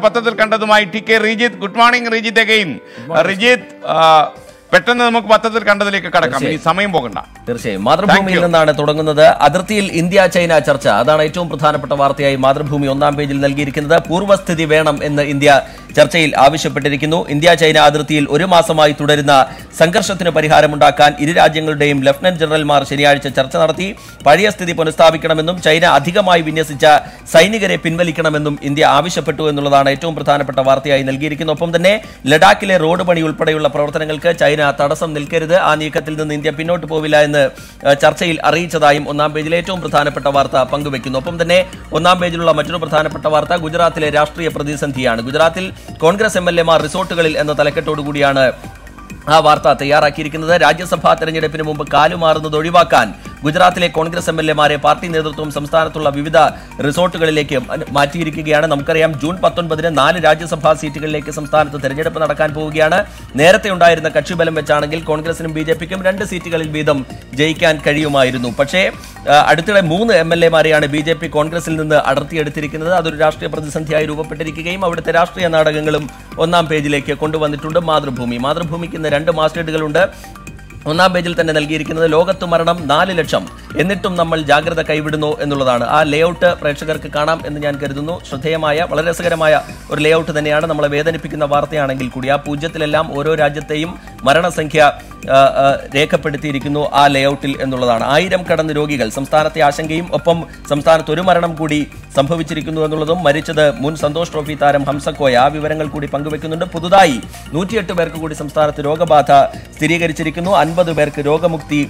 പത്രത്തിൽ കണ്ടതുമായി T K Rijith good morning Rijith again Rijith ആ, പെട്ടെന്ന് നമുക്ക് പത്രത്തിൽ കണ്ടതിലേക്ക് കടക്കാം ഈ സമയം പോകണ്ട തീർച്ചയായും മാതൃഭൂമിയിൽ നിന്നാണ് തുടങ്ങുന്നത് അതിർത്തിയിൽ ഇന്ത്യ ചൈന ചർച്ച അതാണ് ഏറ്റവും പ്രധാനപ്പെട്ട വാർത്തയായി മാതൃഭൂമി ഒന്നാം പേജിൽ നൽകിയിരിക്കുന്നത് പൂർവ്വസ്ഥിതി വേണം എന്ന് ഇന്ത്യ ചർച്ചയിൽ ആവശ്യപ്പെട്ടിരിക്കുന്നു ഇന്ത്യ ചൈന അതിർത്തിയിൽ ഒരു മാസമായി തുടരുന്ന സംഘർഷത്തിന് പരിഹാരമുണ്ടാക്കാൻ ഇരു രാജ്യങ്ങളുടെയും ലഫ്റ്റനന്റ് ജനറൽമാർ ശനിയാഴ്ച ചർച്ച നടത്തി പഴയ സ്ഥിതി പുനഃസ്ഥാപിക്കണമെന്നും ചൈന അധികമായി വിന്യസിച്ച സൈനികരെ പിൻവലിക്കണമെന്നും ഇന്ത്യ ആവശ്യപ്പെട്ടു എന്നുള്ളതാണ് ഏറ്റവും പ്രധാനപ്പെട്ട വാർത്തയായി നൽകിയിരിക്കുന്നത് ഒപ്പം തന്നെ ലഡാക്കിലെ റോഡ് പണി ഉൾപ്പെടെയുള്ള പ്രവർത്തനങ്ങൾക്ക് ചൈന തടസ്സം നിൽക്കരുത് ആ നീക്കത്തിൽ നിന്ന് ഇന്ത്യ പിന്നോട്ട് പോവില്ല എന്ന് ഏഹ്, ചർച്ചയിൽ അറിയിച്ചതായും ഒന്നാം പേജിൽ ഏറ്റവും പ്രധാനപ്പെട്ട വാർത്ത പങ്കുവെക്കുന്നു ഒപ്പം തന്നെ ഒന്നാം പേജിലുള്ള മറ്റൊരു പ്രധാനപ്പെട്ട വാർത്ത ഗുജറാത്തിലെ രാഷ്ട്രീയ പ്രതിസന്ധിയാണ് ഗുജറാത്തിൽ കോൺഗ്രസ് എം എൽ എമാർ റിസോർട്ടുകളിൽ എന്ന തലക്കെട്ടോടുകൂടിയാണ് ആ വാർത്ത തയ്യാറാക്കിയിരിക്കുന്നത് രാജ്യസഭാ തെരഞ്ഞെടുപ്പിന് മുമ്പ് കാലുമാറുന്നത് ഒഴിവാക്കാൻ ഗുജറാത്തിലെ കോൺഗ്രസ് എം എൽ എമാരെ പാർട്ടി നേതൃത്വം സംസ്ഥാനത്തുള്ള വിവിധ റിസോർട്ടുകളിലേക്ക് മ- മാറ്റിയിരിക്കുകയാണ് നമുക്കറിയാം ജൂൺ പത്തൊൻപതിന് നാല് രാജ്യസഭാ സീറ്റുകളിലേക്ക് സംസ്ഥാനത്ത് തെരഞ്ഞെടുപ്പ് നടക്കാൻ പോവുകയാണ് നേരത്തെ ഉണ്ടായിരുന്ന കക്ഷിബലം വെച്ചാണെങ്കിൽ കോൺഗ്രസിനും ബി ജെ പിക്കും രണ്ട് സീറ്റുകളിൽ വീതം ജയിക്കാൻ കഴിയുമായിരുന്നു പക്ഷേ ആ, അടുത്തിടെ മൂന്ന് എം എൽ എമാരെയാണ് ബി ജെ പി കോൺഗ്രസിൽ നിന്ന് അടർത്തിയെടുത്തിരിക്കുന്നത് അതൊരു രാഷ്ട്രീയ പ്രതിസന്ധിയായി രൂപപ്പെട്ടിരിക്കുകയും അവിടുത്തെ രാഷ്ട്രീയ നാടകങ്ങളും ഒന്നാം പേജിലേക്ക് കൊണ്ടുവന്നിട്ടുണ്ട് മാതൃഭൂമി മാതൃഭൂമിക്ക് ഇന്ന് രണ്ട് മാസ്റ്റേഡുകളുണ്ട് ഒന്നാം പേജിൽ തന്നെ നൽകിയിരിക്കുന്നത് ലോകത്ത് മരണം നാല് ലക്ഷം എന്നിട്ടും നമ്മൾ ജാഗ്രത കൈവിടുന്നു എന്നുള്ളതാണ് ആ ലേഔട്ട് പ്രേക്ഷകർക്ക് കാണാം എന്ന് ഞാൻ കരുതുന്നു ശ്രദ്ധേയമായ വളരെ രസകരമായ ഒരു ലേഔട്ട് തന്നെയാണ് നമ്മളെ വേദനിപ്പിക്കുന്ന വാർത്തയാണെങ്കിൽ കൂടി ആ പൂജ്യത്തിലെല്ലാം ഓരോ രാജ്യത്തെയും മരണസംഖ്യ ആ, ആ, രേഖപ്പെടുത്തിയിരിക്കുന്നു ആ ലേഔട്ടിൽ എന്നുള്ളതാണ് ആയിരം കടന്ന് രോഗികൾ സംസ്ഥാനത്തെ ആശങ്കയും ഒപ്പം സംസ്ഥാനത്ത് ഒരു മരണം കൂടി സംഭവിച്ചിരിക്കുന്നു എന്നുള്ളതും മരിച്ചത് മുൻ സന്തോഷ് ട്രോഫി താരം ഹംസക്കോയ ആ വിവരങ്ങൾ കൂടി പങ്കുവെക്കുന്നുണ്ട് പുതുതായി നൂറ്റിയെട്ട് പേർക്ക് കൂടി സംസ്ഥാനത്ത് രോഗബാധ സ്ഥിരീകരിച്ചിരിക്കുന്നു അൻപത് പേർക്ക് രോഗമുക്തി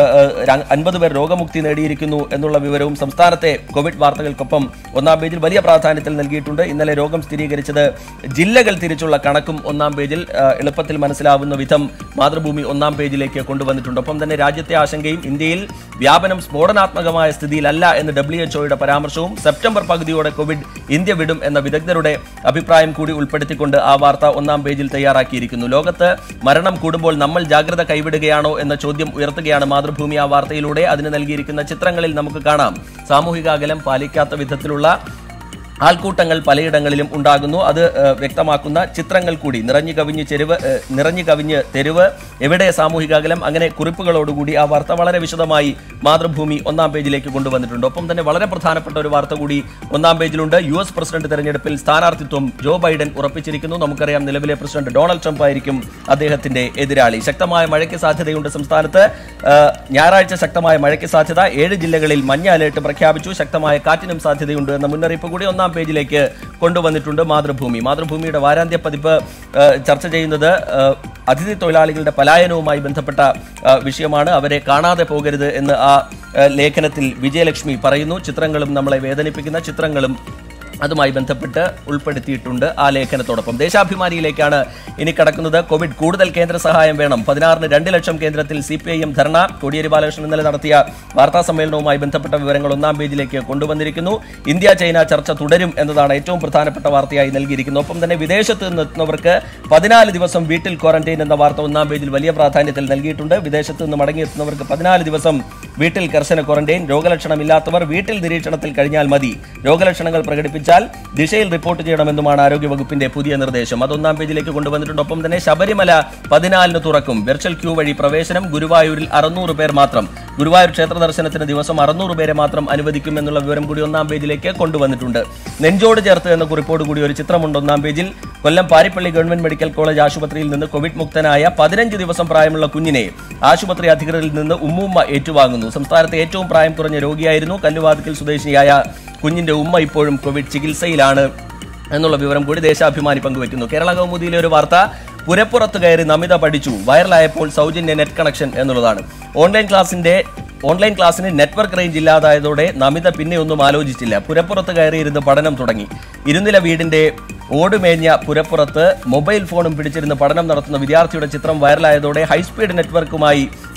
അൻപത് പേർ രോഗമുക്തി നേടിയിരിക്കുന്നു എന്നുള്ള വിവരവും സംസ്ഥാനത്തെ കോവിഡ് വാർത്തകൾക്കൊപ്പം ഒന്നാം പേജിൽ വലിയ പ്രാധാന്യത്തിൽ നൽകിയിട്ടുണ്ട് ഇന്നലെ രോഗം സ്ഥിരീകരിച്ചത് ജില്ലകൾ തിരിച്ചുള്ള കണക്കും ഒന്നാം പേജിൽ ആ, എളുപ്പത്തിൽ മനസ്സിലാവുന്ന വിധം മാതൃഭൂമി ഒന്നാം പേജിലേക്ക് കൊണ്ടുവന്നിട്ടുണ്ട് ഒപ്പം തന്നെ രാജ്യത്തെ ആശങ്കയും ഇന്ത്യയിൽ വ്യാപനം സ്ഫോടനാത്മകമായ സ്ഥിതിയിലല്ല എന്ന് ഡബ്ല്യു എച്ച്ഒയുടെ പരാമർശവും സെപ്റ്റംബർ പകുതിയോടെ കോവിഡ് ഇന്ത്യ വിടും എന്ന വിദഗ്ധരുടെ അഭിപ്രായം കൂടി ഉൾപ്പെടുത്തിക്കൊണ്ട് ആ വാർത്ത ഒന്നാം പേജിൽ തയ്യാറാക്കിയിരിക്കുന്നു ലോകത്ത് മരണം കൂടുമ്പോൾ നമ്മൾ ജാഗ്രത കൈവിടുകയാണോ എന്ന ചോദ്യം ഉയർത്തുകയാണ് മാതൃഭൂമി ആ വാർത്തയിലൂടെ അതിന് നൽകിയിരിക്കുന്ന ചിത്രങ്ങളിൽ നമുക്ക് കാണാം സാമൂഹിക അകലം പാലിക്കാത്ത വിധത്തിലുള്ള ആൾക്കൂട്ടങ്ങൾ പലയിടങ്ങളിലും ഉണ്ടാകുന്നു അത് ഏഹ്, വ്യക്തമാക്കുന്ന ചിത്രങ്ങൾ കൂടി നിറഞ്ഞു കവിഞ്ഞ് ചെരുവ് ഏഹ്, നിറഞ്ഞു കവിഞ്ഞ് തെരുവ് എവിടെ സാമൂഹിക അകലം അങ്ങനെ കുറിപ്പുകളോടുകൂടി ആ വാർത്ത വളരെ വിശദമായി മാതൃഭൂമി ഒന്നാം പേജിലേക്ക് കൊണ്ടുവന്നിട്ടുണ്ട് ഒപ്പം തന്നെ വളരെ പ്രധാനപ്പെട്ട ഒരു വാർത്ത കൂടി ഒന്നാം പേജിലുണ്ട് യു എസ് പ്രസിഡന്റ് തെരഞ്ഞെടുപ്പിൽ സ്ഥാനാർത്ഥിത്വം ജോ ബൈഡൻ ഉറപ്പിച്ചിരിക്കുന്നു നമുക്കറിയാം നിലവിലെ പ്രസിഡന്റ് ഡൊണാൾഡ് ട്രംപ് ആയിരിക്കും അദ്ദേഹത്തിന്റെ എതിരാളി ശക്തമായ മഴയ്ക്ക് സാധ്യതയുണ്ട് സംസ്ഥാനത്ത് ഏഹ്, ഞായറാഴ്ച ശക്തമായ മഴയ്ക്ക് സാധ്യത ഏഴ് ജില്ലകളിൽ മഞ്ഞ അലേർട്ട് പ്രഖ്യാപിച്ചു ശക്തമായ കാറ്റിനും സാധ്യതയുണ്ട് എന്ന മുന്നറിയിപ്പ് കൂടി ഒന്നാം പേജിലേക്ക് കൊണ്ടുവന്നിട്ടുണ്ട് മാതൃഭൂമി മാതൃഭൂമിയുടെ വാരാന്ത്യ പതിപ്പ് ഏഹ്, ചർച്ച ചെയ്യുന്നത് ഏഹ്, അതിഥി തൊഴിലാളികളുടെ പലായനവുമായി ബന്ധപ്പെട്ട ഏഹ്, വിഷയമാണ് അവരെ കാണാതെ പോകരുത് എന്ന് ആ ഏഹ്, ലേഖനത്തിൽ വിജയലക്ഷ്മി പറയുന്നു ചിത്രങ്ങളും നമ്മളെ വേദനിപ്പിക്കുന്ന ചിത്രങ്ങളും അതുമായി ബന്ധപ്പെട്ട് ഉൾപ്പെടുത്തിയിട്ടുണ്ട് ആ ലേഖനത്തോടൊപ്പം ദേശാഭിമാനിയിലേക്കാണ് ഇനി കടക്കുന്നത് കോവിഡ് കൂടുതൽ കേന്ദ്ര സഹായം വേണം പതിനാറിന് രണ്ട് ലക്ഷം കേന്ദ്രത്തിൽ സി പി ഐ എം ധർണ കോടിയേരി ബാലകൃഷ്ണൻ ഇന്നലെ നടത്തിയ വാർത്താ സമ്മേളനവുമായി ബന്ധപ്പെട്ട വിവരങ്ങൾ ഒന്നാം പേജിലേക്ക് കൊണ്ടുവന്നിരിക്കുന്നു ഇന്ത്യ ചൈന ചർച്ച തുടരും എന്നതാണ് ഏറ്റവും പ്രധാനപ്പെട്ട വാർത്തയായി നൽകിയിരിക്കുന്നത് ഒപ്പം തന്നെ വിദേശത്ത് നിന്ന് എത്തുന്നവർക്ക് പതിനാല് ദിവസം വീട്ടിൽ ക്വാറന്റൈൻ എന്ന വാർത്ത ഒന്നാം പേജിൽ വലിയ പ്രാധാന്യത്തിൽ നൽകിയിട്ടുണ്ട് വിദേശത്ത് നിന്ന് മടങ്ങിയെത്തുന്നവർക്ക് പതിനാല് ദിവസം വീട്ടിൽ കർശന ക്വാറന്റൈൻ രോഗലക്ഷണമില്ലാത്തവർ വീട്ടിൽ നിരീക്ഷണത്തിൽ കഴിഞ്ഞാൽ മതി രോഗലക്ഷണങ്ങൾ പ്രകടിപ്പിച്ചാൽ ദിശയിൽ റിപ്പോർട്ട് ചെയ്യണമെന്നുമാണ് ആരോഗ്യവകുപ്പിന്റെ പുതിയ നിർദ്ദേശം അതൊന്നാം പേജിലേക്ക് കൊണ്ടുവന്നിട്ടുണ്ട് ഒപ്പം തന്നെ ശബരിമല പതിനാലിന് തുറക്കും വെർച്വൽ ക്യൂ വഴി പ്രവേശനം ഗുരുവായൂരിൽ അറുന്നൂറ് പേർ മാത്രം ഗുരുവായൂർ ക്ഷേത്ര ദർശനത്തിന് ദിവസം അറുന്നൂറ് പേരെ മാത്രം അനുവദിക്കും എന്നുള്ള വിവരം കൂടി ഒന്നാം പേജിലേക്ക് കൊണ്ടുവന്നിട്ടുണ്ട് നെഞ്ചോട് ചേർത്ത് എന്ന കുറിപ്പോട് കൂടി ഒരു ചിത്രമുണ്ട് ഒന്നാം പേജിൽ Kollam Paripally government medical college ആശുപത്രിയിൽ നിന്ന് കോവിഡ് മുക്തനായ പതിനഞ്ച് ദിവസം പ്രായമുള്ള കുഞ്ഞിനെ ആശുപത്രി അധികൃതരിൽ നിന്ന് ഉമ്മൂമ്മ ഏറ്റുവാങ്ങുന്നു സംസ്ഥാനത്തെ ഏറ്റവും പ്രായം കുറഞ്ഞ രോഗിയായിരുന്നു കല്ലുവാതിക്കൽ സ്വദേശിയായ കുഞ്ഞിന്റെ ഉമ്മ ഇപ്പോഴും കോവിഡ് ചികിത്സയിലാണ് എന്നുള്ള വിവരം കൂടി ദേശാഭിമാനി പങ്കുവെക്കുന്നു കേരള കൗമുദിയിലെ ഒരു വാർത്ത പുരപ്പുറത്ത് കയറി നമിത പഠിച്ചു വൈറലായപ്പോൾ സൗജന്യ നെറ്റ് കണക്ഷൻ എന്നുള്ളതാണ് ഓൺലൈൻ ക്ലാസിന്റെ ഓൺലൈൻ ക്ലാസ്സിന് നെറ്റ്വർക്ക് റേഞ്ച് ഇല്ലാതായതോടെ നമിത പിന്നെ ഒന്നും ആലോചിച്ചില്ല പുരപ്പുറത്ത് കയറിയിരുന്ന് പഠനം തുടങ്ങി ഇരുനില വീടിന്റെ ഓടുമേഞ്ഞ പുരപ്പുറത്ത് മൊബൈൽ ഫോണും പിടിച്ചിരുന്ന് പഠനം നടത്തുന്ന വിദ്യാർത്ഥിയുടെ ചിത്രം വൈറലായതോടെ ഹൈസ്പീഡ് നെറ്റ്വർക്കുമായി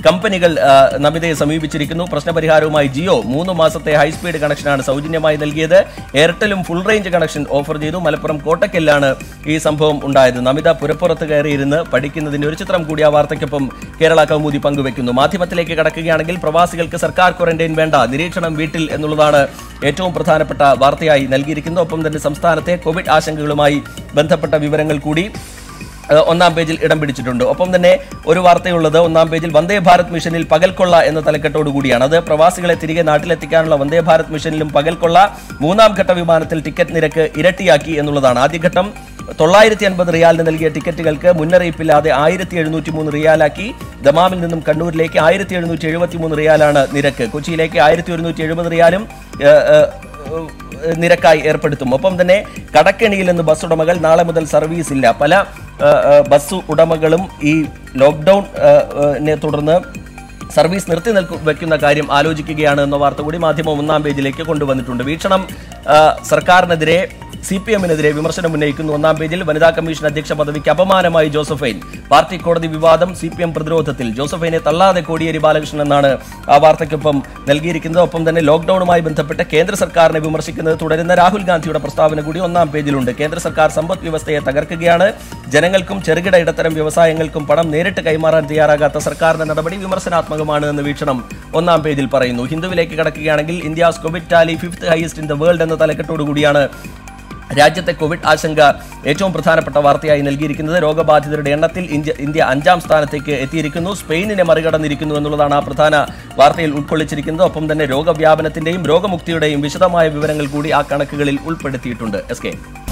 കമ്പനികൾ ആ, നമിതയെ സമീപിച്ചിരിക്കുന്നു പ്രശ്നപരിഹാരവുമായി ജിയോ മൂന്ന് മാസത്തെ ഹൈസ്പീഡ് കണക്ഷനാണ് സൗജന്യമായി നൽകിയത് എയർടെലും ഫുൾ റേഞ്ച് കണക്ഷൻ ഓഫർ ചെയ്തു മലപ്പുറം കോട്ടക്കലിലാണ് ഈ സംഭവം ഉണ്ടായത് നമിത പുരപ്പുറത്ത് കയറിയിരുന്ന് പഠിക്കുന്നതിന്റെ ഒരു ചിത്രം കൂടി ആ വാർത്തയ്ക്കൊപ്പം കേരള കൗമുദി പങ്കുവെക്കുന്നു മാധ്യമത്തിലേക്ക് കടക്കുകയാണെങ്കിൽ പ്രവാസികൾക്ക് സർക്കാർ ക്വാറന്റൈൻ വേണ്ട നിരീക്ഷണം വീട്ടിൽ എന്നുള്ളതാണ് ഏറ്റവും പ്രധാനപ്പെട്ട വാർത്തയായി നൽകിയിരിക്കുന്നത് ഒപ്പം തന്നെ സംസ്ഥാനത്തെ കോവിഡ് ആശങ്കകളുമായി ബന്ധപ്പെട്ട വിവരങ്ങൾ കൂടി ഏഹ് ഒന്നാം പേജിൽ ഇടം പിടിച്ചിട്ടുണ്ട് ഒപ്പം തന്നെ ഒരു വാർത്തയുള്ളത് ഒന്നാം പേജിൽ വന്ദേ ഭാരത് മിഷനിൽ പകൽക്കൊള്ള എന്ന തലക്കെട്ടോട് കൂടിയാണ് അത് പ്രവാസികളെ തിരികെ നാട്ടിലെത്തിക്കാനുള്ള വന്ദേ ഭാരത് മിഷനിലും പകൽക്കൊള്ള മൂന്നാം ഘട്ട വിമാനത്തിൽ ടിക്കറ്റ് നിരക്ക് ഇരട്ടിയാക്കി എന്നുള്ളതാണ് ആദ്യഘട്ടം തൊള്ളായിരത്തി അൻപത് റിയാലിന് നൽകിയ ടിക്കറ്റുകൾക്ക് മുന്നറിയിപ്പില്ലാതെ ആയിരത്തി എഴുന്നൂറ്റി മൂന്ന് റിയാലാക്കി ദമാമിൽ നിന്നും കണ്ണൂരിലേക്ക് ആയിരത്തി എഴുന്നൂറ്റി എഴുപത്തി മൂന്ന് റിയാലാണ് നിരക്ക് കൊച്ചിയിലേക്ക് ആയിരത്തി ഒരുന്നൂറ്റി എഴുപത് റിയാലും ഏഹ്, ഏഹ്, നിരക്കായി ഏർപ്പെടുത്തും ഒപ്പം തന്നെ കടക്കെണിയിൽ നിന്ന് ബസ് ഉടമകൾ നാളെ മുതൽ സർവീസ് ഇല്ല പല ആ, ആ, ബസ് ഉടമകളും ഈ ലോക്ക്ഡൌൺ ആ, ആ, നെ തുടർന്ന് സർവീസ് നിർത്തി നിൽക്കു വെക്കുന്ന കാര്യം ആലോചിക്കുകയാണ് എന്ന വാർത്ത കൂടി മാധ്യമം ഒന്നാം പേജിലേക്ക് കൊണ്ടുവന്നിട്ടുണ്ട് വീക്ഷണം ആ, സർക്കാരിനെതിരെ സി പി എമ്മിനെതിരെ വിമർശനം ഉന്നയിക്കുന്നു ഒന്നാം പേജിൽ വനിതാ കമ്മീഷൻ അധ്യക്ഷ പദവിക്ക് അപമാനമായി ജോസഫൈൻ പാർട്ടി കോടതി വിവാദം സി പി എം പ്രതിരോധത്തിൽ ജോസഫൈനെ തള്ളാതെ കോടിയേരി ബാലകൃഷ്ണൻ എന്നാണ് ആ വാർത്തയ്ക്കൊപ്പം നൽകിയിരിക്കുന്നത് ഒപ്പം തന്നെ ലോക്ഡൌണുമായി ബന്ധപ്പെട്ട് കേന്ദ്ര സർക്കാരിനെ വിമർശിക്കുന്നത് തുടരുന്ന രാഹുൽ ഗാന്ധിയുടെ പ്രസ്താവന കൂടി ഒന്നാം പേജിലുണ്ട് കേന്ദ്ര സർക്കാർ സമ്പദ് വ്യവസ്ഥയെ തകർക്കുകയാണ് ജനങ്ങൾക്കും ചെറുകിട ഇടത്തരം വ്യവസായങ്ങൾക്കും പണം നേരിട്ട് കൈമാറാൻ തയ്യാറാകാത്ത സർക്കാരിന്റെ നടപടി വിമർശനാത്മകമാണ് എന്ന് വീക്ഷണം ഒന്നാം പേജിൽ പറയുന്നു ഹിന്ദുവിലേക്ക് കടക്കുകയാണെങ്കിൽ India's Covid tally fifth highest in the world എന്ന തലക്കെട്ടോടുകൂടിയാണ് രാജ്യത്തെ കോവിഡ് ആശങ്ക ഏറ്റവും പ്രധാനപ്പെട്ട വാർത്തയായി നൽകിയിരിക്കുന്നത് രോഗബാധിതരുടെ എണ്ണത്തിൽ ഇന്ത്യ ഇന്ത്യ അഞ്ചാം സ്ഥാനത്തേക്ക് എത്തിയിരിക്കുന്നു സ്പെയിനിനെ മറികടന്നിരിക്കുന്നു എന്നുള്ളതാണ് ആ പ്രധാന വാർത്തയിൽ ഉൾക്കൊള്ളിച്ചിരിക്കുന്നത് ഒപ്പം തന്നെ രോഗവ്യാപനത്തിന്റെയും രോഗമുക്തിയുടെയും വിശദമായ വിവരങ്ങൾ കൂടി ആ കണക്കുകളിൽ ഉൾപ്പെടുത്തിയിട്ടുണ്ട് എസ് കെ